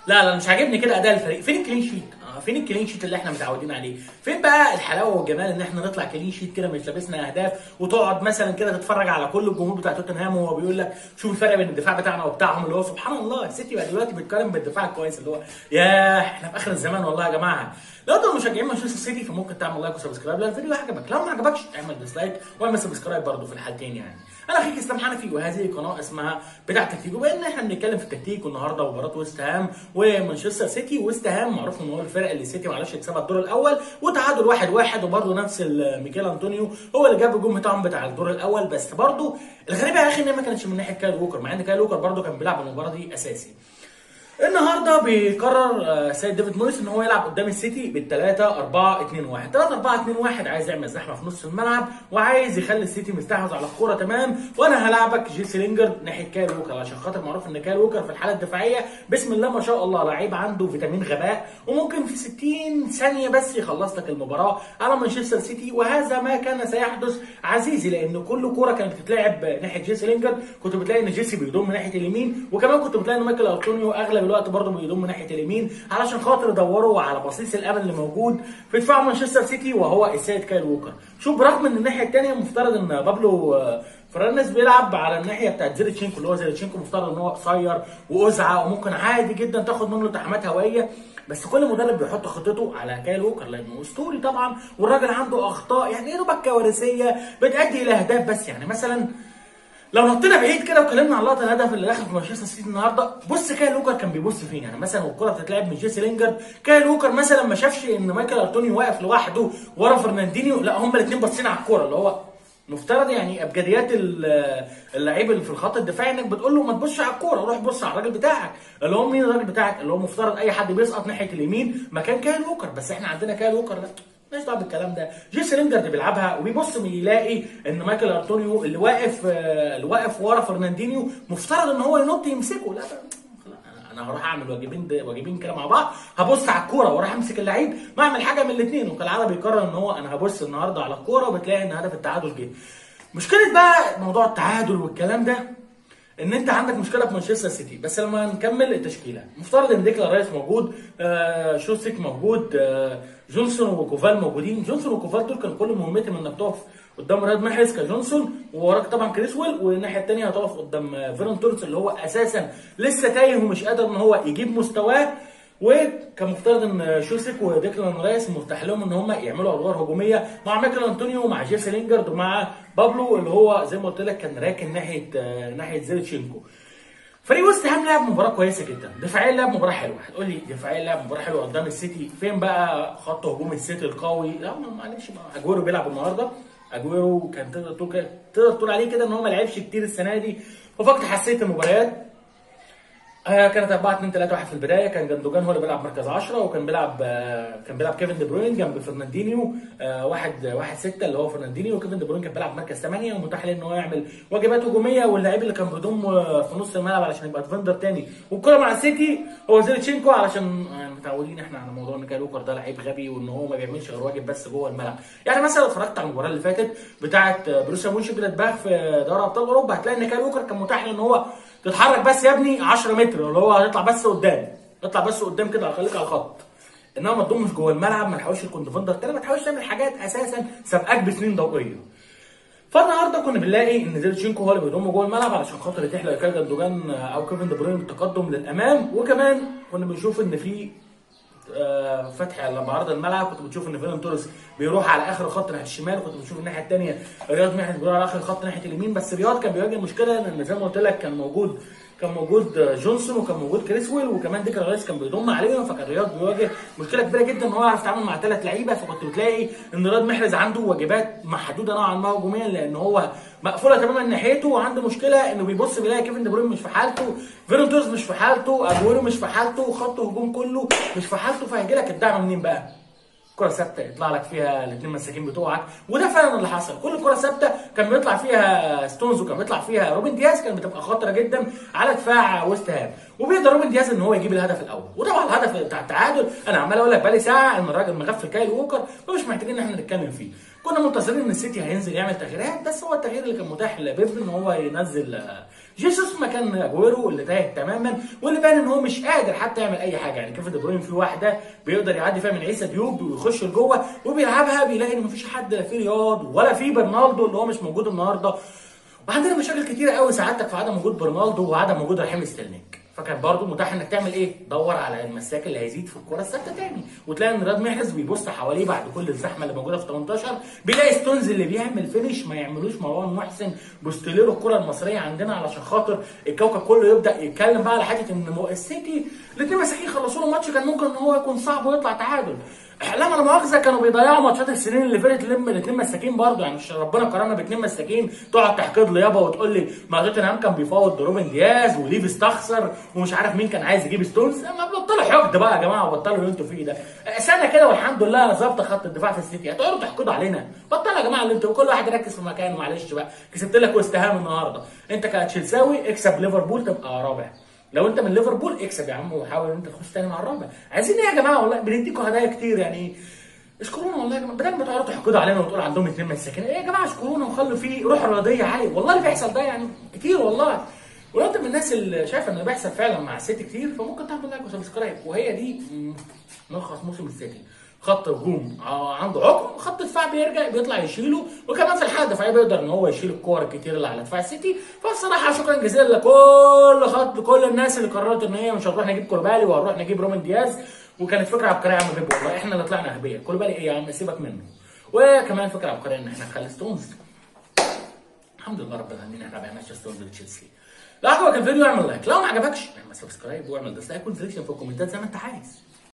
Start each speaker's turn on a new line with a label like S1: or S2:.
S1: لا لا مش عاجبني كده اداء الفريق فين الكلين شيت آه فين الكلين شيت اللي احنا متعودين عليه فين بقى الحلاوه والجمال ان احنا نطلع كلين شيت كده مش لابسنا اهداف وتقعد مثلا كده تتفرج على كل الجمهور بتاع توتنهام وهو بيقول لك شوف الفرق بين الدفاع بتاعنا وبتاعهم اللي هو سبحان الله السيتي بقى دلوقتي بيتقارن بالدفاع الكويس اللي هو يا احنا في اخر الزمان والله يا جماعه لو انتم مشجعين مانشستر سيتي فممكن تعمل لايك وسبسكرايب لو الفيديو عجبك لو ما عجبكش اعمل ديسلايك واعمل سبسكرايب برضه في الحالتين يعني انا اخيك اسلام حنفي وهذه قناه اسمها بتاع التكتيك وبما ان احنا بنتكلم في التكتيك والنهارده مباراه ويست هام ومانشستر سيتي ويست هام معروف ان هو الفرق اللي السيتي ما عرفش يكسبها الدور الاول وتعادل واحد واحد وبرضه نفس ميكيل انطونيو هو اللي جاب الجون بتاعهم بتاع الدور الاول بس برضه الغريبه يا اخي ان ما كانتش من ناحيه كايل ووكر مع ان كايل ووكر برضه كان بيلعب المباراه دي اساسي النهارده بيقرر سيد ديفيد مويس ان هو يلعب قدام السيتي بال 3 4 2 1 3 4 2 1 عايز يعمل زحمه في نص الملعب وعايز يخلي السيتي مستحوذ على الكوره تمام وانا هلاعبك جيسي لينجر ناحيه كايل ووكر عشان خاطر معروف ان كايل ووكر في الحاله الدفاعيه بسم الله ما شاء الله لعيب عنده فيتامين غباء وممكن في 60 ثانيه بس يخلص لك المباراه على مانشستر سيتي وهذا ما كان سيحدث عزيزي لان كل كوره كانت بتتلعب ناحيه جيسي لينجر كنت بتلاقي ان جيسي بيضم من ناحيه اليمين وكمان كنت بتلاقي ان مايكل انطونيو اغلب الوقت برضه بيضم من ناحيه اليمين علشان خاطر يدوروا على بصيص الامل اللي موجود في دفاع مانشستر سيتي وهو السيد كايل ووكر شوف برغم ان الناحيه الثانيه مفترض ان بابلو فرناس بيلعب على الناحيه بتاعت زيرتشينكو اللي هو زيرتشينكو مفترض ان هو قصير وازعه وممكن عادي جدا تاخد منه التحامات هوائيه بس كل مدرب بيحط خطته على كايل ووكر لانه اسطوري طبعا والراجل عنده اخطاء يعني ايه نوبه كوارثيه بتؤدي الى اهداف بس يعني مثلا لو نطينا بعيد كده واتكلمنا عن لقطه الهدف اللي دخل في مانشستر سيتي النهارده بص كايل ووكر كان بيبص فين يعني مثلا والكره بتتلعب من جيسي لينجر كايل ووكر مثلا ما شافش ان مايكل ارتونيو واقف لوحده ورا فرناندينيو لا هما الاثنين باصين على الكوره اللي هو مفترض يعني ابجديات اللعيب اللي في الخط الدفاعي انك بتقول له ما تبصش على الكوره روح بص على الراجل بتاعك اللي هو مين الراجل بتاعك اللي هو مفترض اي حد بيسقط ناحيه اليمين مكان كايل ووكر بس احنا عندنا كايل ووكر لا مالناش دعوه بالكلام ده جيسي لينجارد بيلعبها وبيبص يلاقي ان مايكل ارتونيو اللي واقف اللي واقف ورا فرناندينيو مفترض ان هو ينط يمسكه لا انا هروح اعمل واجبين واجبين كده مع بعض هبص على الكوره واروح امسك اللعيب ما اعمل حاجه من الاثنين وكالعاده بيقرر ان هو انا هبص النهارده على الكوره وبتلاقي ان هدف التعادل جه مشكله بقى موضوع التعادل والكلام ده ان انت عندك مشكله في مانشستر سيتي بس لما نكمل التشكيله مفترض ان ديكلان رايس موجود آه شوستيك موجود آه جونسون وكوفال موجودين جونسون وكوفال دول كان كل مهمتهم انك تقف قدام رياض محرز كجونسون ووراك طبعا كريسويل والناحيه الثانيه هتقف قدام فيرون تورس اللي هو اساسا لسه تايه ومش قادر ان هو يجيب مستواه وكان مفترض ان شوسك وديكلان رايس مفتاح لهم ان هم يعملوا ادوار هجوميه مع مايكل انطونيو ومع جيسي لينجارد ومع بابلو اللي هو زي ما قلت لك كان راكن ناحيه ناحيه زيرتشينكو فريق ويست هام لعب مباراه كويسه جدا دفاعيا لعب مباراه حلوه هتقول لي دفاعيا لعب مباراه حلوه قدام السيتي فين بقى خط هجوم السيتي القوي لا معلش اجويرو بيلعب النهارده اجويرو كان تقدر تقول تقدر تقول عليه كده ان هو ما لعبش كتير السنه دي وفقد حساسيه المباريات آه كانت 4 2 3 1 في البدايه كان جندوجان هو اللي بيلعب مركز 10 وكان بيلعب آه كان بيلعب كيفن دي بروين جنب فرناندينيو آه واحد واحد 6 اللي هو فرناندينيو وكيفن دي بروين كان بيلعب مركز 8 ومتاح ليه ان هو يعمل واجبات هجوميه واللاعب اللي كان بيضم في نص الملعب علشان يبقى ديفندر تاني والكره مع السيتي هو زيرتشينكو علشان متعودين احنا على موضوع ان كايل ووكر ده لعيب غبي وان هو ما بيعملش غير واجب بس جوه الملعب يعني مثلا اتفرجت على المباراه اللي فاتت بتاعه بروسيا مونشن جلادباخ في دوري ابطال اوروبا هتلاقي ان كايل ووكر كان متاح ان هو تتحرك بس يا ابني 10 متر اللي هو هتطلع بس قدام اطلع بس قدام كده خليك على الخط انما ما تضمش جوه الملعب ما تحاولش تكون ديفندر تاني ما تحاولش تعمل حاجات اساسا سابقاك بسنين ضوئيه فالنهارده كنا بنلاقي ان زيرتشينكو هو اللي بيضم جوه الملعب علشان خاطر يتيح لايكاي جندوجان او كيفن دي بروين التقدم للامام وكمان كنا بنشوف ان في آه فتح لما عرض الملعب كنت بتشوف ان فيلان توريس بيروح على اخر الخط ناحيه الشمال كنت بتشوف الناحيه الثانيه رياض محرز بيروح على اخر الخط ناحيه اليمين بس رياض كان بيواجه مشكله ان زي ما قلت لك كان موجود كان موجود جونسون وكان موجود كريسويل وكمان ديكلان رايس كان بيضم عليهم فكان رياض بيواجه مشكله كبيره جدا ان هو يعرف يتعامل مع ثلاث لعيبه فكنت بتلاقي ان رياض محرز عنده واجبات محدوده نوعا ما هجوميا لان هو مقفوله تماما ناحيته وعنده مشكله انه بيبص بيلاقي كيفن دي بروين مش في حالته فيرون تورز مش في حالته اجويرو مش في حالته خط هجوم كله مش في حالته فهيجي لك الدعم منين بقى؟ كرة ثابتة يطلع لك فيها الاثنين مساكين بتوعك وده فعلا اللي حصل كل كرة ثابتة كان بيطلع فيها ستونز وكان بيطلع فيها روبن دياز كانت بتبقى خطرة جدا على دفاع ويست هام وبيقدر روبن دياز ان هو يجيب الهدف الاول وطبعا الهدف بتاع التعادل انا عمال اقول لك بقالي ساعة ان الراجل مغفل كايل ووكر فمش محتاجين ان احنا نتكلم فيه كنا منتظرين ان السيتي هينزل يعمل تغييرات بس هو التغيير اللي كان متاح لبيب ان هو ينزل جيسوس مكان اجويرو اللي تايه تماما واللي باين ان هو مش قادر حتى يعمل اي حاجه يعني كيفن دي بروين في واحده بيقدر يعدي فيها من عيسى ديوب ويخش لجوه وبيلعبها بيلاقي ان مفيش حد لا في رياض ولا في برنالدو اللي هو مش موجود النهارده وعندنا مشاكل كتيره قوي سعادتك في عدم وجود برنالدو وعدم وجود رحيم ستيرلينج فكان برضه متاح انك تعمل ايه؟ دور على المساك اللي هيزيد في الكره الثابته تاني وتلاقي ان رياض محرز بيبص حواليه بعد كل الزحمه اللي موجوده في 18 بيلاقي ستونز اللي بيعمل فينش ما يعملوش مروان محسن بوستيليرو الكره المصريه عندنا علشان خاطر الكوكب كله يبدا يتكلم بقى على حته ان مو- السيتي الاثنين مساكين خلصوا له الماتش كان ممكن ان هو يكون صعب ويطلع تعادل احلام انا مؤاخذه كانوا بيضيعوا ماتشات السنين اللي فاتت لم الاثنين مساكين برضه يعني مش ربنا كرمنا باثنين مساكين تقعد تحقد لي يابا وتقول لي ما توتنهام كان بيفاوض روبن دياز وليف استخسر ومش عارف مين كان عايز يجيب ستونز ما بطلوا حقد بقى يا جماعه وبطلوا اللي انتوا فيه ده سنه كده والحمد لله ظبط خط الدفاع في السيتي هتقعدوا تحقدوا علينا بطلوا يا جماعه اللي انتوا كل واحد يركز في مكانه معلش بقى كسبت لك وست هام النهارده انت كتشيلساوي اكسب ليفربول تبقى رابع لو انت من ليفربول اكسب يا عم وحاول ان انت تخش تاني مع الرابع عايزين ايه يا جماعه والله بنديكوا هدايا كتير يعني اشكرونا والله يا جماعه بدل ما تقعدوا تحقدوا علينا وتقول عندهم اثنين مساكين ايه يا جماعه اشكرونا وخلوا في روح رياضيه عاليه والله اللي بيحصل ده يعني كتير والله ولو انت من الناس اللي شايفه ان بيحصل فعلا مع السيتي كتير فممكن تعمل لايك وسبسكرايب وهي دي مم، ملخص موسم السيتي خط هجوم ع- عنده عقم خط دفاع بيرجع بيطلع يشيله وكمان في الحاله الدفاعيه بيقدر ان هو يشيل الكور الكتير اللي على دفاع السيتي فالصراحه شكرا جزيلا لكل خط كل الناس اللي قررت ان هي مش هنروح نجيب كولوبالي وهنروح نجيب رومان دياز وكانت فكره عبقريه يا عم بيب والله احنا اللي طلعنا اغبياء كولوبالي ايه يا عم سيبك منه وكمان فكره عبقريه ان احنا نخلي ستونز الحمد لله رب العالمين احنا ما بعناش ستونز لتشيلسي لو عجبك الفيديو اعمل لايك لو ما عجبكش اعمل سبسكرايب واعمل ديسلايك وانزل في الكومنتات زي ما انت عايز